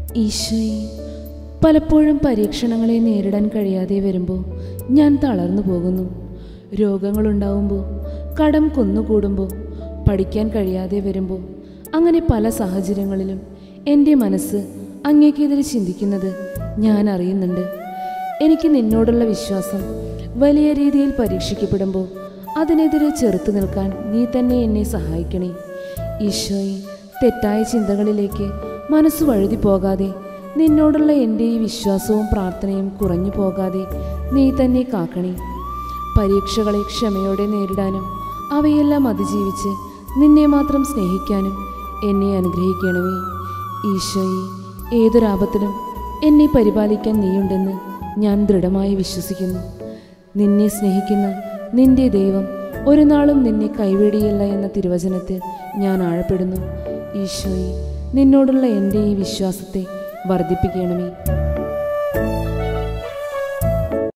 ഈശോയെ പലപ്പോഴും പരീക്ഷണങ്ങളെ നേരിടാൻ കഴിയാതെ വരുമ്പോൾ ഞാൻ തളർന്നു പോകുന്നു രോഗങ്ങളുണ്ടാവുമ്പോൾ കടം കുന്നുകൂടുമ്പോൾ പഠിക്കാൻ കഴിയാതെ വരുമ്പോൾ അങ്ങനെ പല സാഹചര്യങ്ങളിലും എൻ്റെ മനസ്സ് അങ്ങേക്കെതിരെ ചിന്തിക്കുന്നത് ഞാൻ അറിയുന്നുണ്ട് എനിക്ക് നിന്നോടുള്ള വിശ്വാസം വലിയ രീതിയിൽ പരീക്ഷിക്കപ്പെടുമ്പോൾ അതിനെതിരെ ചെറുത്തു നിൽക്കാൻ നീ തന്നെ എന്നെ സഹായിക്കണേ ഈശോയെ തെറ്റായ ചിന്തകളിലേക്ക് മനസ്സ് വഴുതി പോകാതെ നിന്നോടുള്ള എൻ്റെ ഈ വിശ്വാസവും പ്രാർത്ഥനയും കുറഞ്ഞു പോകാതെ നീ തന്നെ കാക്കണേ പരീക്ഷകളെ ക്ഷമയോടെ നേരിടാനും അവയെല്ലാം അതിജീവിച്ച് നിന്നെ മാത്രം സ്നേഹിക്കാനും എന്നെ അനുഗ്രഹിക്കണമേ ഈശോയെ ഏതൊരാപത്തിലും എന്നെ പരിപാലിക്കാൻ നീയുണ്ടെന്ന് ഞാൻ ദൃഢമായി വിശ്വസിക്കുന്നു നിന്നെ സ്നേഹിക്കുന്ന നിന്റെ ദൈവം ഒരു നാളും നിന്നെ കൈവെടിയില്ല എന്ന തിരുവചനത്തിൽ ഞാൻ ആഴപ്പെടുന്നു ഈശോയെ നിന്നോടുള്ള എൻ്റെ ഈ വിശ്വാസത്തെ വർദ്ധിപ്പിക്കണമേ